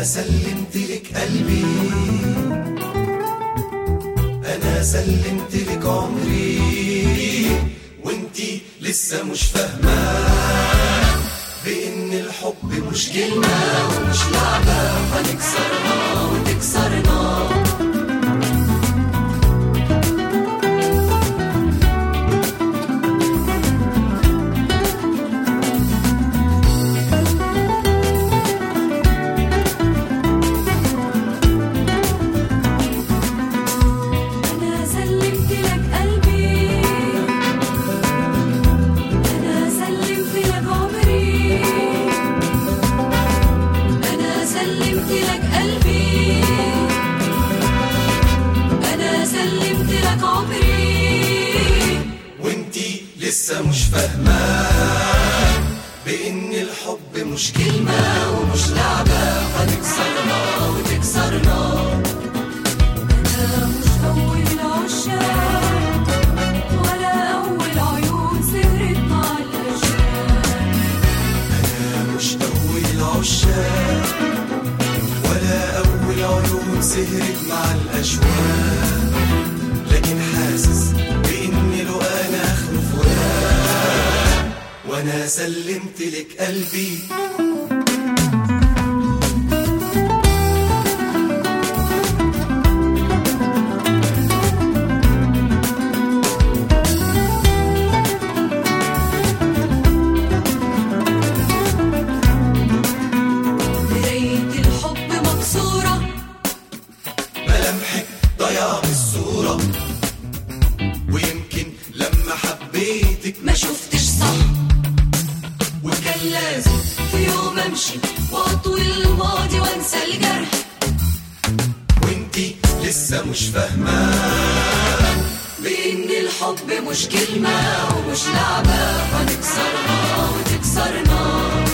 أنا سلمت لك قلبي أنا سلمت لك عمري وانتي لسه مش فاهمة بإن الحب مش كلمة ومش لعبة هنكسرها وتكسرنا أنا سلمت لك قلبي أنا سلمت لك عمري أنا سلمت لك قلبي أنا سلمت لك عمري وانتي لسه مش فاهمة بإن الحب مش كلمة ومش لعبة هنكسرنا وتكسرنا أنا مش أول العشاق ولا أول عيون سهرت مع الأشواق أنا مش أول العشاق ولا أول عيون سهرت مع الأشواق لكن حاسس بإن له أنا آخره فراق وأنا سلمت لك قلبي مراية الحب مكسورة ملامحك ضياع الصورة ويمكن لما حبيتك ما شفتش صح وكان لازم في يوم أمشي وأطوي الماضي وأنسى الجرح وانتي لسه مش فاهمة بإن الحب مش كلمة ومش لعبة هنكسرها وتكسرنا